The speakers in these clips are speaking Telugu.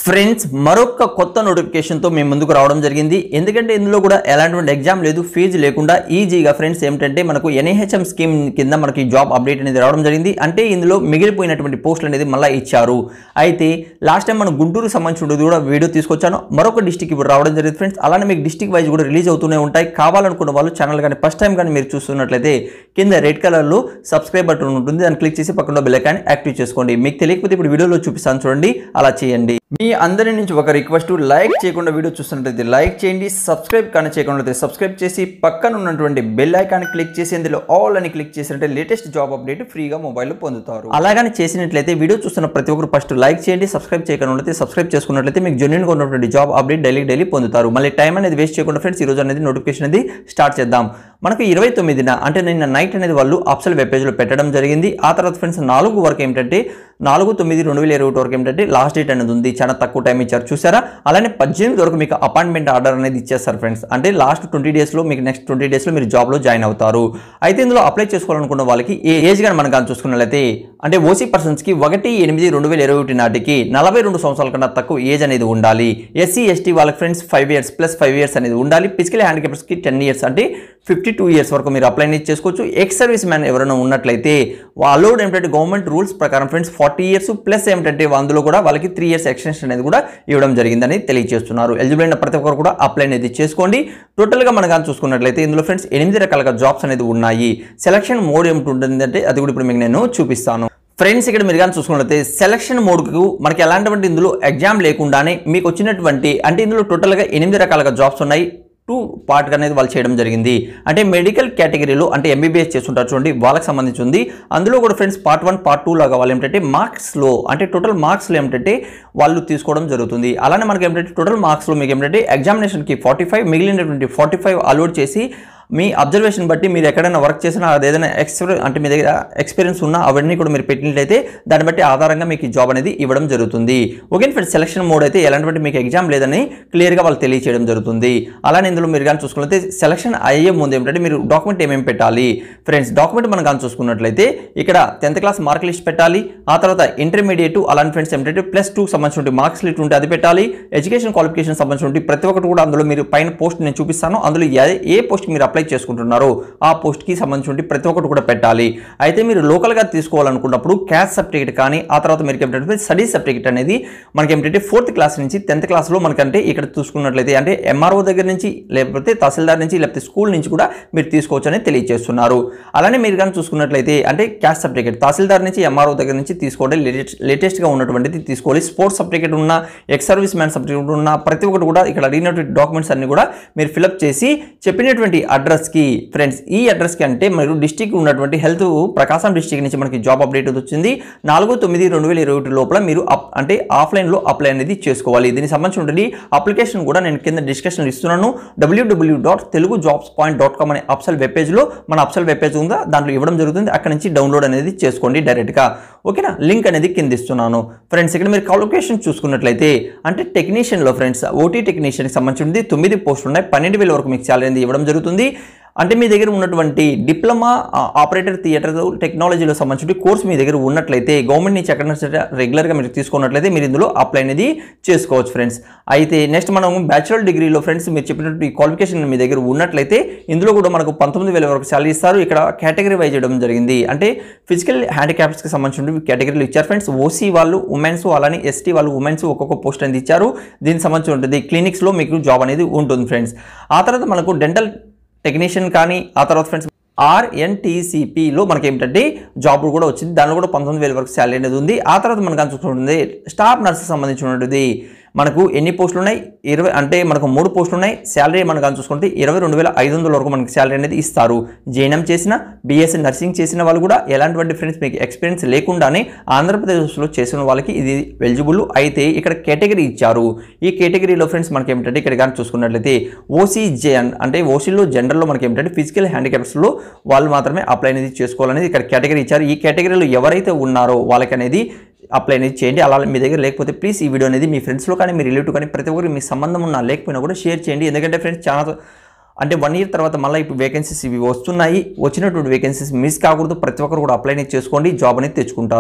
ఫ్రెండ్స్ మరొక కొత్త నోటిఫికేషన్తో మేము ముందుకు రావడం జరిగింది ఎందుకంటే ఇందులో కూడా ఎలాంటి ఎగ్జామ్ లేదు ఫీజు లేకుండా ఈజీగా ఫ్రెండ్స్ ఏమిటంటే మనకు ఎన్ఏహెచ్ఎం స్కీమ్ కింద మనకి జాబ్ అప్డేట్ అనేది రావడం జరిగింది అంటే ఇందులో మిగిలిపోయినటువంటి పోస్టులు అనేది మళ్ళీ ఇచ్చారు అయితే లాస్ట్ టైం మనం గుంటూరు సంబంధించిన కూడా వీడియో తీసుకొచ్చాను మరొక డిస్టిక్ ఇప్పుడు రావడం జరిగింది ఫ్రెండ్స్ అలానే మీకు డిస్టిక్ వైజ్ కూడా రిలీజ్ అవుతూనే ఉంటాయి కావాలనుకున్న వాళ్ళు ఛానల్ కానీ ఫస్ట్ టైం కానీ మీరు చూస్తున్నట్లయితే కింద రెడ్ కలర్లో సబ్స్క్రైబ్ బటన్ ఉంటుంది దాన్ని క్లిక్ చేసి పక్కన బెల్ ఐకాన్ యాక్టివ్ చేసుకోండి మీకు తెలియకపోతే ఇప్పుడు వీడియోలో చూపిస్తాను చూడండి అలా చేయండి మీ అందరి నుంచి ఒక రిక్వెస్ట్ లైక్ చేయకుండా వీడియో చూస్తున్నట్లయితే లైక్ చేయండి సబ్స్క్రైబ్ కానీ చేయకుండా సబ్స్క్రైబ్ చేసి పక్కన ఉన్నటువంటి బెల్ ఐకాన్ క్లిక్ చేసి ఇందులో ఆల్ అని క్లిక్ చేసినట్టే లేటెస్ట్ జాబ్ అప్డేట్ ఫ్రీగా మొబైల్లో పొందుతారు అలాగని చేసినట్లయితే వీడియో చూస్తున్న ప్రతి ఒక్కరు ఫస్ట్ లైక్ చేయండి సబ్స్క్రైబ్ చేయకుండా సబ్స్క్రైబ్ చేసుకున్నట్లయితే మీకు జెన్యున్గా ఉన్నటువంటి జాబ్ అప్డేట్ డైలీ డైలీ పొందుతారు మళ్ళీ టైం అనేది వేస్ట్ చేయకుండా ఫ్రెండ్స్ ఈ రోజు అనేది నోటిఫికేషన్ అనేది స్టార్ట్ చేద్దాం మనకు ఇరవై తొమ్మిదిన అంటే నిన్న నైట్ అనేది వాళ్ళు అప్సల్ వెబ్ పేజ్లో పెట్టడం జరిగింది ఆ తర్వాత ఫ్రెండ్స్ నాలుగు వరకు ఏమిటంటే నాలుగు తొమ్మిది రెండు వేల ఇరవై ఒకటి వరకు ఏమిటంటే లాస్ట్ డేట్ అనేది ఉంది చాలా తక్కువ టైం ఇచ్చారు చూసారా అలానే పద్దెనిమిది వరకు మీకు అపాయింట్మెంట్ ఆర్డర్ అనేది ఇచ్చేస్తారు ఫ్రెండ్స్ అంటే లాస్ట్ ట్వంటీ డేస్లో మీకు నెక్స్ట్ ట్వంటీ డేస్లో మీరు జాబ్లో జాయిన్ అవుతారు అయితే ఇందులో అప్లై చేసుకోవాలనుకున్న వాళ్ళకి ఏ ఏజ్ కానీ మనం కానీ చూసుకున్నట్లయితే అంటే ఓసీ పర్సన్స్కి ఒకటి ఎనిమిది రెండు వేల ఇరవై ఒకటి నాటికి నలభై రెండు సంవత్సరాల కన్నా తక్కువ ఏజ్ అనేది ఉండాలి ఎస్సీ ఎస్టీ వాళ్ళకి friends five years plus five years అనేది ఉండాలి ఫిజికల్ హ్యాండిక్యాప్స్కి టెన్ ఇయర్స్ అంటే ఫిఫ్టీ టూ ఇయర్స్ వరకు మీరు అప్లై అనేది చేసుకోవచ్చు ఎక్స్ సర్వీస్ మ్యాన్ ఎవరైనా ఉన్నట్లయితే అలౌడ్ ఏమిటంటే గవర్నమెంట్ రూల్స్ ప్రకారం ఫ్రెండ్స్ ఫార్టీ ఇయర్స్ ప్లస్ ఏమిటంటే అందులో కూడా వాళ్ళకి త్రీ ఇయర్స్ ఎక్స్టెన్షన్ అనేది కూడా ఇవ్వడం జరిగిందని తెలియజేస్తున్నారు ఎలిజిబుల్ అయిన ప్రతి ఒక్కరు కూడా అప్లై అనేది చేసుకోండి టోటల్గా మనం కానీ చూసుకున్నట్లయితే ఇందులో ఫ్రెండ్స్ ఎనిమిది రకాలుగా జాబ్స్ అనేది ఉన్నాయి సెలక్షన్ మోడ్ ఏమిటి ఉంటుందంటే అది కూడా ఇప్పుడు మీకు నేను చూపిస్తాను ఫ్రెండ్స్ ఇక్కడ మీరు కానీ చూసుకున్నట్లయితే సెలక్షన్ మోడ్కు మనకి ఎలాంటివంటి ఇందులో ఎగ్జామ్ లేకుండానే మీకు వచ్చినటువంటి అంటే ఇందులో టోటల్గా ఎనిమిది రకాలుగా జాబ్స్ ఉన్నాయి టూ పార్ట్ అనేది వాళ్ళు చేయడం జరిగింది అంటే మెడికల్ కేటగిరీలో అంటే ఎంబీబీఎస్ చేస్తుంటారు చూడండి వాళ్ళకి సంబంధించి ఉంది అందులో కూడా friends part one part two లాగా వాళ్ళు ఏమిటంటే మార్క్స్లో అంటే టోటల్ మార్క్స్లో ఏమిటంటే వాళ్ళు తీసుకోవడం జరుగుతుంది అలానే మనకి ఏమిటంటే టోటల్ మార్క్స్లో మీకు ఏమిటంటే ఎగ్జామినేషన్కి ఫార్టీ ఫైవ్ మిగిలినటువంటి ఫార్టీ ఫైవ్ అలౌడ్ చేసి మీ అబ్జర్వేషన్ బట్టి మీరు ఎక్కడైనా వర్క్ చేసినా అది ఏదైనా ఎక్స్పీరియన్స్ అంటే మీ దగ్గర ఎక్స్పీరియన్స్ ఉన్నా అవన్నీ కూడా మీరు పెట్టినట్లయితే దాన్ని బట్టి ఆధారంగా మీకు ఈ జాబ్ అనేది ఇవ్వడం జరుగుతుంది ఓకే ఫ్రెండ్స్ సెలక్షన్ మోడ్ అయితే ఎలాంటి మీకు ఎగ్జామ్ లేదని క్లియర్గా వాళ్ళు తెలియచేయడం జరుగుతుంది అలానే ఇందులో మీరు కానీ చూసుకున్నట్లయితే సెలక్షన్ అయ్యే ముందు ఏమిటంటే మీరు డాక్యుమెంట్ ఏమేమి పెట్టాలి ఫ్రెండ్స్ డాక్యుమెంట్ మనం కానీ చూసుకున్నట్లయితే ఇక్కడ టెన్త్ క్లాస్ మార్క్ లిస్ట్ పెట్టాలి ఆ తర్వాత ఇంటర్మీడియట్ అలాంటి ఫ్రెండ్స్ ఏమిటంటే ప్లస్ టూ సంబంధించిన మార్క్స్ లిస్ట్ ఉంటే అది పెట్టాలి ఎడ్యుకేషన్ క్వాలిఫికేషన్ సంబంధించిన ప్రతి ఒక్కటి కూడా అందులో మీరు పైన పోస్ట్ నేను చూపిస్తాను అందులో ఏ- ఏ పోస్ట్ మీరు అప్లై చేసుకుంటున్నారో ఆ పోస్ట్కి సంబంధించి ప్రతి ఒక్కటి కూడా పెట్టాలి అయితే మీరు లోకల్గా తీసుకోవాలనుకున్నప్పుడు క్యాస్ట్ సర్టిఫికేట్ కానీ ఆ తర్వాత మీరు ఏమిటంటే స్టడీ సర్టిఫికేట్ అనేది మనకి ఏమిటంటే ఫోర్త్ క్లాస్ నుంచి టెన్త్ క్లాస్లో మనకంటే ఇక్కడ చూసుకున్నట్లయితే అంటే ఎంఆర్ఓ దగ్గర నుంచి లేకపోతే తహసీల్దార్ నుంచి లేకపోతే స్కూల్ నుంచి కూడా మీరు తీసుకోవచ్చు అని తెలియజేస్తున్నారు అలానే మీరు కానీ చూసుకున్నట్లయితే అంటే క్యాస్ట్ సర్టిఫికేట్ తహసీల్దార్ నుంచి ఎంఆర్ఓ దగ్గర నుంచి తీసుకోవడం లేటెస్ట్ లేటెస్ట్గా ఉన్నటువంటిది తీసుకోవాలి స్పోర్ట్స్ సర్టిఫికేట్ ఉన్న ఎక్స్ సర్వీస్ మ్యాన్ సర్టిఫికేట్ ఉన్న ప్రతి ఒక్కటి కూడా ఇక్కడ అడిగినటువంటి డాక్యుమెంట్స్ అన్ని కూడా మీరు ఫిలప్ చేసి చెప్పినటువంటి అడ్రస్కి ఫ్రెండ్స్ ఈ అడ్రస్కి అంటే మీరు డిస్టిక్ ఉన్నటువంటి హెల్త్ ప్రకాశం డిస్టిక్ నుంచి మనకి జాబ్ అప్డేట్ వచ్చింది నాలుగు తొమ్మిది రెండు వేల ఇరవై ఒకటి లోపల మీరు అప్ అంటే ఆఫ్లైన్లో అప్లై అనేది చేసుకోవాలి దీనికి సంబంధించిన అప్లికేషన్ కూడా నేను కింద డిస్కషన్ ఇస్తున్నాను W W dot Telugu jobs point dot com అనే అప్సల్ వెబ్ పేజ్లో మన అప్సల్ వెబ్ పేజ్ ఉందా దాంట్లో ఇవ్వడం జరుగుతుంది అక్కడ నుంచి డౌన్లోడ్ అనేది చేసుకోండి డైరెక్ట్గా ఓకేనా లింక్ అనేది కింద ఇస్తున్నాను ఫ్రెండ్స్ ఇక్కడ మీరు క్వాలిఫికేషన్ చూసుకున్నట్లయితే అంటే టెక్నీషియన్లో ఫ్రెండ్స్ ఓటీ టెక్నీషియన్కి సంబంధించింది తొమ్మిది పోస్టులు ఉన్నాయి పన్నెండు వేల వరకు మీకు శాలరీ అనేది ఇవ్వడం జరుగుతుంది అంటే మీ దగ్గర ఉన్నటువంటి డిప్లొమా ఆ, ఆపరేటర్ థియేటర్ టెక్నాలజీలో సంబంధించిన కోర్స్ మీ దగ్గర ఉన్నట్లయితే గవర్నమెంట్ నుంచి ఎక్కడ నుంచి రెగ్యులర్గా మీరు తీసుకున్నట్లయితే మీరు ఇందులో అప్లై అనేది చేసుకోవచ్చు ఫ్రెండ్స్ అయితే నెక్స్ట్ మనం బ్యాచులర్ డిగ్రీలో ఫ్రెండ్స్ మీరు చెప్పినట్టు ఈ క్వాలిఫికేషన్ మీ దగ్గర ఉన్నట్లయితే ఇందులో కూడా మనకు పంతొమ్మిది వేల వరకు శాలరీ ఇస్తారు ఇక్కడ కేటగిరీ వైజ్ చేయడం జరిగింది అంటే ఫిజికల్ హ్యాండిక్యాప్స్కి సంబంధించిన కేటగిరీలు ఇచ్చారు ఫ్రెండ్స్ ఓసీ వాళ్ళు ఉమెన్స్ అలానే ఎస్టీ వాళ్ళు ఉమెన్స్ ఒక్కొక్క పోస్ట్ అనేది ఇచ్చారు దీనికి సంబంధించి ఉంటుంది క్లినిక్స్లో మీకు జాబ్ అనేది ఉంటుంది ఫ్రెండ్స్ ఆ తర్వాత మనకు డెంటల్ టెక్నీషియన్ కానీ ఆ తర్వాత ఫ్రెండ్స్ ఆర్ఎన్టీసీపీలో మనకి ఏమిటంటే జాబ్ కూడా వచ్చింది దానిలో కూడా పంతొమ్మిది వేల వరకు శాలరీ అనేది ఉంది ఆ తర్వాత మనకు చూసుకుంటుంది స్టాఫ్ నర్స్ సంబంధించినటువంటిది మనకు ఎన్ని పోస్టులు ఉన్నాయి ఇరవై అంటే మనకు మూడు పోస్టులు ఉన్నాయి శాలరీ మనకు కానీ చూసుకుంటే ఇరవై రెండు వేల ఐదు వందల వరకు మనకి శాలరీ అనేది ఇస్తారు జేఎన్ఎం చేసిన బీఎస్సీ నర్సింగ్ చేసిన వాళ్ళు కూడా ఎలాంటి ఫ్రెండ్స్ మీకు ఎక్స్పీరియన్స్ లేకుండానే ఆంధ్రప్రదేశ్లో చేసిన వాళ్ళకి ఇది ఎలిజిబుల్ అయితే ఇక్కడ కేటగిరీ ఇచ్చారు ఈ కేటగిరీలో ఫ్రెండ్స్ మనకి ఏమిటంటే ఇక్కడ కానీ చూసుకున్నట్లయితే ఓసీ జెన్ అంటే ఓసీలో జనరల్లో మనకి ఏమిటంటే ఫిజికల్ హ్యాండిక్యాప్స్లో వాళ్ళు మాత్రమే అప్లై అనేది చేసుకోవాలనేది ఇక్కడ కేటగిరీ ఇచ్చారు ఈ కేటగిరీలో ఎవరైతే ఉన్నారో వాళ్ళకి అనేది అప్లై అనేది చేయండి అలా మీ దగ్గర లేకపోతే ప్లీజ్ ఈ వీడియో అనేది మీ ఫ్రెండ్స్లో కానీ మీ రిలేటివ్ కానీ ప్రతి ఒక్కరికి మీ సంబంధం ఉన్నా లేకపోయినా కూడా షేర్ చేయండి ఎందుకంటే ఫ్రెండ్స్ చాలా అంటే వన్ ఇయర్ తర్వాత మళ్ళీ ఇప్పుడు వేకెన్సీస్ ఇవి వస్తున్నాయి వచ్చినటువంటి వేకెన్సీస్ మిస్ కాకూడదు ప్రతి ఒక్కరు కూడా అప్లై అనేది చేసుకోండి జాబ్ అనేది తెచ్చుకుంటారు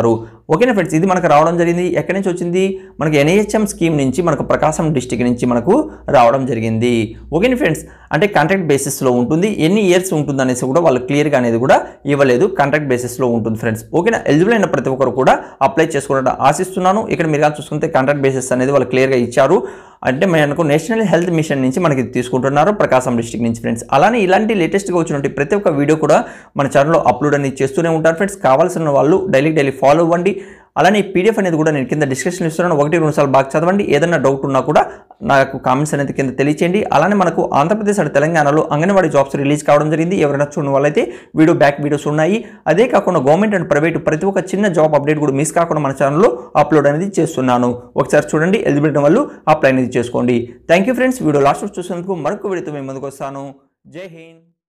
ఓకేనా ఫ్రెండ్స్ ఇది మనకు రావడం జరిగింది ఎక్కడి నుంచి వచ్చింది మనకి ఎన్హెచ్ఎం స్కీమ్ నుంచి మనకు ప్రకాశం డిస్టిక్ నుంచి మనకు రావడం జరిగింది ఓకేనా ఫ్రెండ్స్ అంటే కాంట్రాక్ట్ బేసిస్లో ఉంటుంది ఎన్ని ఇయర్స్ ఉంటుంది అనేసి కూడా వాళ్ళు క్లియర్గా అనేది కూడా ఇవ్వలేదు కాంట్రాక్ట్ బేసిస్లో ఉంటుంది ఫ్రెండ్స్ ఓకేనా ఎలిజిబుల్ అయిన ప్రతి ఒక్కరు కూడా అప్లై చేసుకోవడం ఆశిస్తున్నాను ఇక్కడ మీరు కానీ చూసుకుంటే కాంట్రాక్ట్ బేసిస్ అనేది వాళ్ళు క్లియర్గా ఇచ్చారు అంటే మనకు నేషనల్ హెల్త్ మిషన్ నుంచి మనకి ఇది తీసుకుంటున్నారు ప్రకాశం డిస్టిక్ నుంచి ఫ్రెండ్స్ అలానే ఇలాంటి లేటెస్ట్గా వచ్చినటువంటి ప్రతి ఒక్క వీడియో కూడా మన ఛానల్లో అప్లోడ్ అనేది చేస్తూనే ఉంటారు ఫ్రెండ్స్ కావాల్సిన వాళ్ళు డైలీ డైలీ ఫాలో అవ్వండి అలానే ఈ పీడిఎఫ్ అనేది కూడా నేను కింద డిస్క్రిప్షన్ ఇస్తున్నాను ఒకటి రెండు సార్లు బాగా చదవండి ఏదైనా డౌట్ ఉన్నా కూడా నాకు కామెంట్స్ అనేది కింద తెలియచేయండి అలానే మనకు ఆంధ్రప్రదేశ్ అండ్ తెలంగాణలో అంగన్వాడీ జాబ్స్ రిలీజ్ కావడం జరిగింది ఎవరైనా చూడని వాళ్ళైతే వీడియో బ్యాక్ వీడియోస్ ఉన్నాయి అదే కాకుండా గవర్నమెంట్ అండ్ ప్రైవేట్ ప్రతి ఒక్క చిన్న జాబ్ అప్డేట్ కూడా మిస్ కాకుండా మన ఛానల్లో అప్లోడ్ అనేది చేస్తున్నాను ఒకసారి చూడండి ఎలిజిబిలిటీ వాళ్ళు అప్లై అనేది చేసుకోండి thank you friends video last చూసినందుకు మరొక వీడియోతో మేము ముందుకు వస్తాను జై హింద్